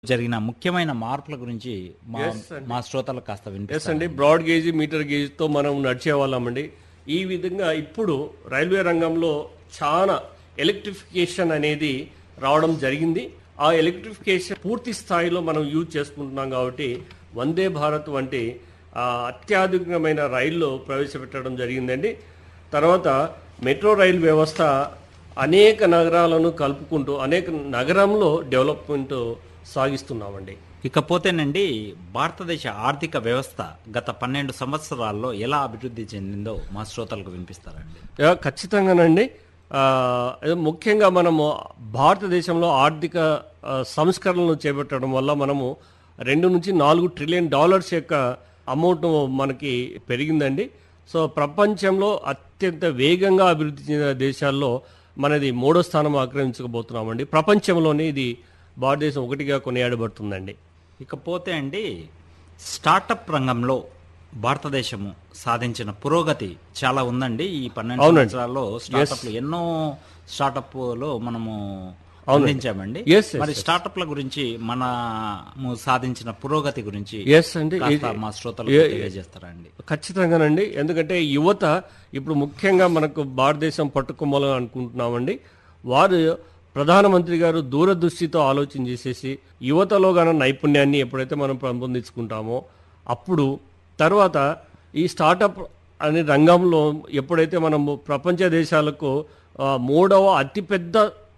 జరిగిన ముఖ్యమైన మార్పుల గురించి మా Yes, అండి. మా శ్రోతలకు కాస్త ఎస్ వినిపిస్తారు అండి బ్రాడ్ గేజ్ మీటర్ గేజ్తో మనం నడిచే వాళ్ళమండి ఈ విధంగా ఇప్పుడు రైల్వే రంగంలో చాలా ఎలక్ట్రిఫికేషన్ అనేది రావడం జరిగింది ఆ ఎలక్ట్రిఫికేషన్ పూర్తి స్థాయిలో మనం యూజ్ చేసుకుంటున్నాం కాబట్టి వందే భారత్ వంటి ఆ, అత్యాధునికమైన రైళ్ళు ప్రవేశపెట్టడం జరిగిందండి తర్వాత మెట్రో రైల్ వ్యవస్థ అనేక నగరాలను కలుపుకుంటూ అనేక నగరంలో డెవలప్మెంట్ సాగిస్తున్నామండి ఇకపోతేనండి భారతదేశ ఆర్థిక వ్యవస్థ గత పన్నెండు సంవత్సరాల్లో ఎలా అభివృద్ధి చెందిందో మా శ్రోతలకు వినిపిస్తారండి యా, ఖచ్చితంగానండి ఆ, ఇది ముఖ్యంగా మనము భారతదేశంలో ఆర్థిక ఆ, సంస్కరణలు చేపట్టడం వల్ల మనము రెండు నుంచి నాలుగు ట్రిలియన్ డాలర్స్ యొక్క అమౌంట్ మనకి పెరిగిందండి సో ప్రపంచంలో అత్యంత వేగంగా అభివృద్ధి చెందిన దేశాల్లో మనది మూడో స్థానం ఆక్రమించకపోతున్నామండి ప్రపంచంలోనే ఇది భారతదేశం ఒకటిగా కొనియాడబడుతుందండి ఇకపోతే అండి స్టార్టప్ రంగంలో భారతదేశము సాధించిన పురోగతి చాలా ఉందండి ఈ పన్నెండు అవునండి. సంవత్సరాల్లో స్టార్టప్లు ఎన్నో స్టార్టప్లో మనము అవునండి. అందించామండి Yes, yes, మరి yes. స్టార్టప్ల గురించి మనము సాధించిన పురోగతి గురించి ఎస్ అండి కాస్త ఇది- మా శ్రోతలకు ఏ- తెలియజేస్తారా అండి ఖచ్చితంగానండి ఎందుకంటే యువత ఇప్పుడు ముఖ్యంగా మనకు భారతదేశం పట్టుకోమని అనుకుంటున్నామండి వారు ప్రధానమంత్రి గారు దూరదృష్టితో ఆలోచన చేసేసి యువతలో గల నైపుణ్యాన్ని ఎప్పుడైతే మనం పెంపొందించుకుంటామో అప్పుడు తర్వాత ఈ స్టార్టప్ అనే రంగంలో ఎప్పుడైతే మనము ప్రపంచ దేశాలకు ఆ, మూడవ అతిపెద్ద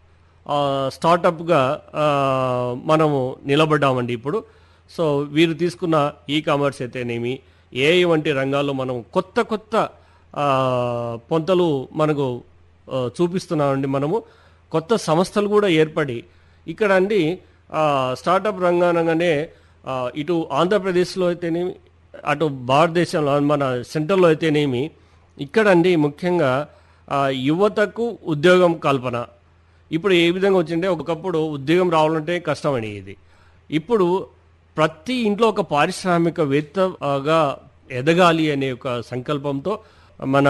ఆ, స్టార్టప్గా ఆ, మనము నిలబడ్డామండి ఇప్పుడు సో వీరు తీసుకున్న ఈ కామర్స్ అయితేనేమి ఏఐ వంటి రంగాల్లో మనం కొత్త కొత్త ఆ, పొంతలు మనకు ఆ, చూపిస్తున్నామండి మనము కొత్త సంస్థలు కూడా ఏర్పడి ఇక్కడ అండి ఆ, స్టార్టప్ రంగానగానే ఆ, ఇటు ఆంధ్రప్రదేశ్లో అయితేనేమి అటు భారతదేశంలో మన సెంట్రల్లో అయితేనేమి ఇక్కడండి ముఖ్యంగా ఆ, యువతకు ఉద్యోగం కల్పన ఇప్పుడు ఏ విధంగా వచ్చింటే ఒకప్పుడు ఉద్యోగం రావాలంటే కష్టమని ఇది ఇప్పుడు ప్రతి ఇంట్లో ఒక పారిశ్రామికవేత్తగా ఎదగాలి అనే ఒక సంకల్పంతో మన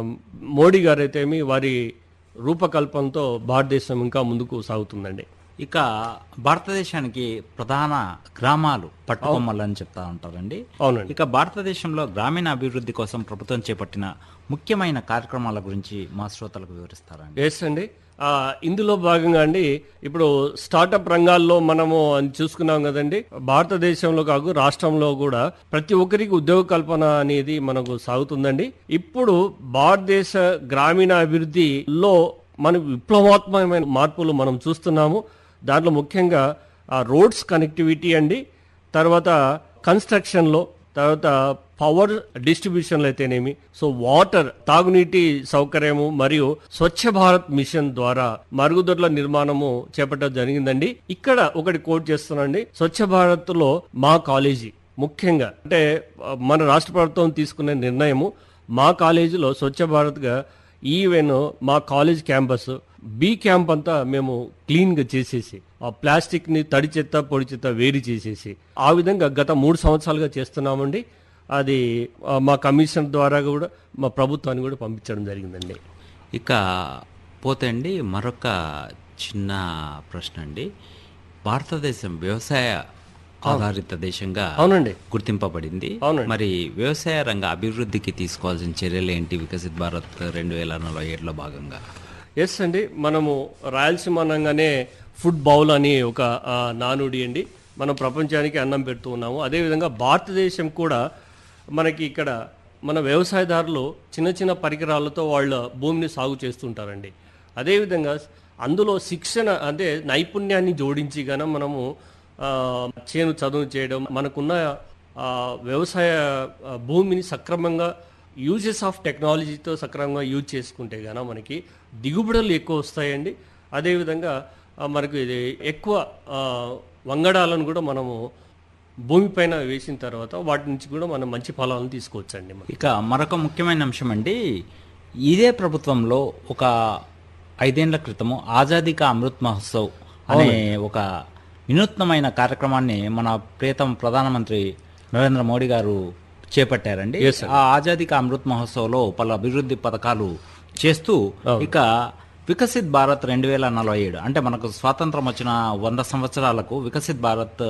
మోడీ గారైతేమి వారి రూపకల్పనతో భారతదేశం ఇంకా ముందుకు సాగుతుందండి ఇక భారతదేశానికి ప్రధాన గ్రామాలు పట్టుకొమ్మలు అని చెప్తా ఉంటారండి అవునండి ఇక భారతదేశంలో గ్రామీణ అభివృద్ధి కోసం ప్రభుత్వం చేపట్టిన ముఖ్యమైన కార్యక్రమాల గురించి మా శ్రోతలకు వివరిస్తారండి ఎస్ అండి ఆ, ఇందులో భాగంగా అండి ఇప్పుడు స్టార్టప్ రంగాల్లో మనము అని చూసుకున్నాం కదండి భారతదేశంలో కాకు రాష్ట్రంలో కూడా ప్రతి ఒక్కరికి ఉద్యోగ కల్పన అనేది మనకు సాగుతుందండి ఇప్పుడు భారతదేశ గ్రామీణ అభివృద్ధిలో మన విప్లవాత్మకమైన మార్పులు మనం చూస్తున్నాము దాంట్లో ముఖ్యంగా ఆ రోడ్స్ కనెక్టివిటీ అండి తర్వాత కన్స్ట్రక్షన్లో తర్వాత పవర్ డిస్ట్రిబ్యూషన్లు అయితేనేమి సో వాటర్ తాగునీటి సౌకర్యము మరియు స్వచ్ఛ భారత్ మిషన్ ద్వారా మరుగుదొడ్ల నిర్మాణము చేపట్టడం జరిగిందండి ఇక్కడ ఒకటి కోట్ చేస్తున్నాండి స్వచ్ఛ భారత్ లో మా కాలేజీ ముఖ్యంగా అంటే ఆ, మన రాష్ట్ర ప్రభుత్వం తీసుకునే నిర్ణయము మా కాలేజీలో స్వచ్ఛ భారత్గా ఈవెన్ మా కాలేజ్ క్యాంపస్ బి క్యాంప్ అంతా మేము క్లీన్ గా చేసేసి ఆ ప్లాస్టిక్ ని తడి చెత్త పొడి చెత్త వేరు చేసేసి ఆ విధంగా గత మూడు సంవత్సరాలుగా చేస్తున్నామండి అది ఆ, మా కమిషన్ ద్వారా కూడా మా ప్రభుత్వాన్ని కూడా పంపించడం జరిగిందండి ఇక పోతే అండి మరొక చిన్న ప్రశ్న అండి భారతదేశం వ్యవసాయ ఆధారిత దేశంగా అవునండి గుర్తింపబడింది అవునండి. మరి వ్యవసాయ రంగ అభివృద్ధికి తీసుకోవాల్సిన చర్యలు ఏంటి వికసిత్ భారత్ రెండు వేల నలభై ఏడులో భాగంగా ఎస్ అండి మనము రాయలసీమ అనగానే ఫుడ్ బౌల్ అని ఒక ఆ, నానుడి అండి మనం ప్రపంచానికి అన్నం పెడుతూ ఉన్నాము అదేవిధంగా భారతదేశం కూడా మనకి ఇక్కడ మన వ్యవసాయదారులు చిన్న చిన్న పరికరాలతో వాళ్ళ భూమిని సాగు చేస్తుంటారండి అదేవిధంగా అందులో శిక్షణ అంటే నైపుణ్యాన్ని జోడించి గాన మనము ఆ, చేను చదువు చేయడం మనకున్న ఆ, వ్యవసాయ ఆ, భూమిని సక్రమంగా యూజెస్ ఆఫ్ టెక్నాలజీతో సక్రమంగా యూజ్ చేసుకుంటే గాన మనకి దిగుబడులు ఎక్కువ వస్తాయండి అదేవిధంగా ఆ, మనకు ఇది ఎక్కువ ఆ, వంగడాలను కూడా మనము భూమిపైన వేసిన తర్వాత వాటి నుంచి కూడా మనం మంచి ఫలాలను తీసుకోవచ్చండి మనం ఇక మరొక ముఖ్యమైన అంశం అండి ఇదే ప్రభుత్వంలో ఒక ఐదేళ్ల క్రితము ఆజాదీ కా అమృత్ మహోత్సవ్ అనే ఒక వినూత్నమైన కార్యక్రమాన్ని మన ప్రియతమ ప్రధానమంత్రి నరేంద్ర మోడీ గారు చేపట్టారండి Yes, sir. ఆ ఆజాదీ కా అమృత్ మహోత్సవ్లో పలు అభివృద్ధి పథకాలు చేస్తూ ఇక వికసిత్ భారత్ రెండు వేల నలభై ఏడు అంటే మనకు స్వాతంత్రం వచ్చిన వంద సంవత్సరాలకు వికసిత్ భారత్